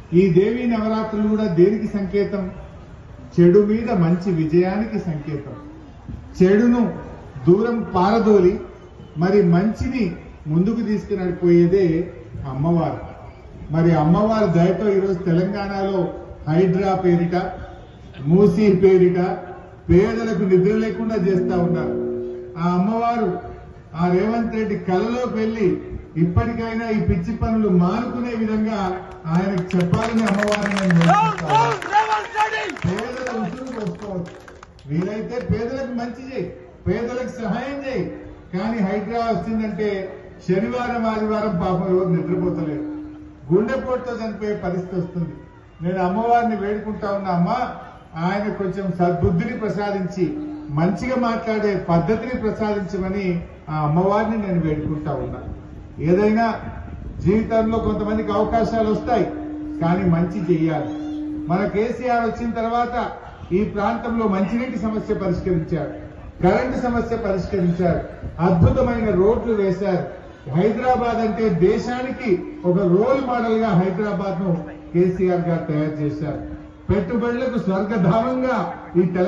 ఈ దేవీ నవరాత్రులు కూడా దేనికి సంకేతం చెడు మీద మంచి విజయానికి సంకేతం చెడును దూరం పారదోలి మరి మంచిని ముందుకు తీసుకునడిపోయేదే అమ్మవారు మరి అమ్మవారి దయతో ఈరోజు తెలంగాణలో హైడ్రా పేరిట మూసీ పేరిట పేదలకు నిద్ర లేకుండా చేస్తా ఉన్నారు ఆ అమ్మవారు ఆ రేవంత్ రెడ్డి కలలో వెళ్ళి ఇప్పటికైనా ఈ పిచ్చి పనులు మానుకునే విధంగా ఆయనకు చెప్పాలని అమ్మవారిని నేను వేడుకుంటా ఉన్నాను. పేదల ఉసురు పోసుకోవచ్చు వీలైతే పేదలకు మంచి చేయి పేదలకు సహాయం చేయి కానీ హైడ్రా వచ్చిందంటే శనివారం ఆదివారం పాపం ఎవరు నిద్రపోతలేరు గుండెపోటుతో చనిపోయే పరిస్థితి వస్తుంది నేను అమ్మవారిని వేడుకుంటా ఉన్నా అమ్మ ఆయన కొంచెం సద్బుద్ధిని ప్రసాదించి మంచిగా మాట్లాడే పద్ధతిని ప్రసాదించమని ఆ అమ్మవారిని నేను వేడుకుంటా ఉన్నా ఏదైనా జీవితంలో కొంతమందికి అవకాశాలు వస్తాయి కానీ మంచి చెయ్యాలి మన కేసీఆర్ వచ్చిన తర్వాత ఈ ప్రాంతంలో మంచినీటి సమస్య పరిష్కరించారు కరెంటు సమస్య పరిష్కరించారు అద్భుతమైన రోడ్లు వేశారు హైదరాబాద్ అంటే దేశానికి ఒక రోల్ మోడల్ గా హైదరాబాద్ ను కేసీఆర్ గారు తయారు చేశారు పెట్టుబడులకు స్వర్గధామంగా ఈ తెలంగాణ